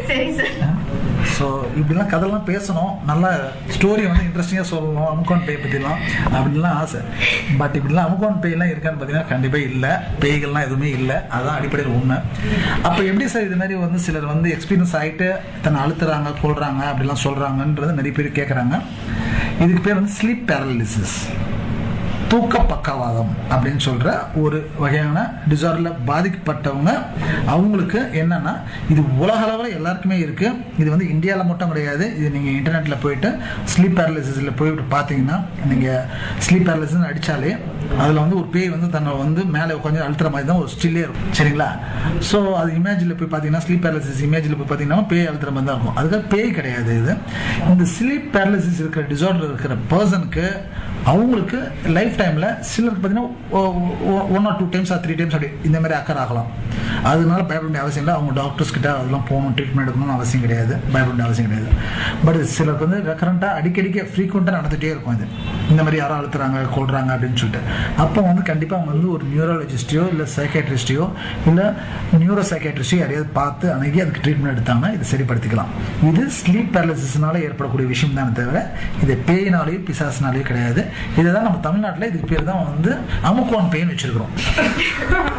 சரி sir so இப்படிலாம் கதைலாம் பேசணும் நல்லா ஸ்டோரி வந்து இன்ட்ரெஸ்டிங்காக சொல்லணும் அமுகான் பேய் பற்றிலாம் அப்படின்லாம் ஆசை பட் இப்படிலாம் அமுகான் பேய்லாம் இருக்கான்னு பார்த்தீங்கன்னா கண்டிப்பாக இல்லை பேய்கள்லாம் எதுவுமே இல்லை அதுதான் அடிப்படையில் உண்மை அப்போ எப்படி சார் இது மாதிரி வந்து சிலர் வந்து எக்ஸ்பீரியன்ஸ் ஆகிட்டு தன்னை அழுத்துறாங்க கொள்றாங்க அப்படிலாம் சொல்கிறாங்கன்றது நிறைய பேர் கேட்குறாங்க இதுக்கு பேர் வந்து ஸ்லீப் பேரலிசிஸ் தூக்க பக்கவாதம் அப்படின்னு சொல்ற ஒரு வகையான டிசார்டரில் பாதிக்கப்பட்டவங்க அவங்களுக்கு என்னன்னா இது உலக அளவில் எல்லாருக்குமே இருக்கு இது வந்து இந்தியாவில் மட்டும் கிடையாது இது நீங்க இன்டர்நெட்ல போயிட்டு ஸ்லீப் பேரலிசிஸ்ல போயிட்டு பார்த்தீங்கன்னா நீங்க ஸ்லீப் பேரலிசிஸ் அடிச்சாலே அதில் வந்து ஒரு பேய் வந்து தன்னை வந்து மேலே கொஞ்சம் அழுத்துற மாதிரி தான் ஒரு ஸ்டில்லே இருக்கும் சரிங்களா ஸோ அது இமேஜில் போய் பார்த்தீங்கன்னா ஸ்லீப் பேரலிசிஸ் இமேஜில் போய் பார்த்தீங்கன்னா பேய் அழுத்துற மாதிரி தான் இருக்கும் அதுக்காக பேய் கிடையாது இது இந்த ஸ்லீப் பேரலிசிஸ் இருக்கிற டிசார்டர் இருக்கிற பர்சனுக்கு அவங்களுக்கு லைஃப் டைமில் சிலருக்கு பார்த்தீங்கன்னா one or two times or three times அப்படி இந்த மாதிரி அக்கர் ஆகலாம் அதனால பயப்பட வேண்டிய அவசியம் இல்லை அவங்க டாக்டர்ஸ் கிட்ட அதெல்லாம் போகணும் ட்ரீட்மெண்ட் எடுக்கணும்னு அவசியம் கிடையாது பயப்பட வேண்டிய அவசியம் கிடையாது பட் சிலருக்கு வந்து ரெக்கரண்ட்டாக அடிக்கடிக்க ஃப்ரீக்வெண்ட்டாக நடந்துகிட்டே இருக்கும் இது இந்த மாதிரி யாரோ அழுத்துறாங்க கொள்றாங்க அப்படின்னு சொல்லிட்டு அப்போ வந்து கண்டிப்பாக அவங்க வந்து ஒரு நியூரலஜிஸ்டையோ இல்லை சைக்காட்ரிஸ்டையோ இல்லை நியூரோ சைக்காட்ரிஸ்டையோ யாரையாவது பார்த்து அணுகி அதுக்கு ட்ரீட்மெண்ட் எடுத்தாங்கன்னா இது சரிப்படுத்திக்கலாம் இது ஸ்லீப் பேரலிசிஸ்னால ஏற்படக்கூடிய விஷயம் தானே தவிர இது பேயினாலேயோ பிசாசினாலேயோ கிடையாது இதை தான் நம்ம தமிழ்நாட்டில் இதுக்கு பேர் தான் வந்து அமுக்குவான் பேய்னு வச்சிருக்கிறோம்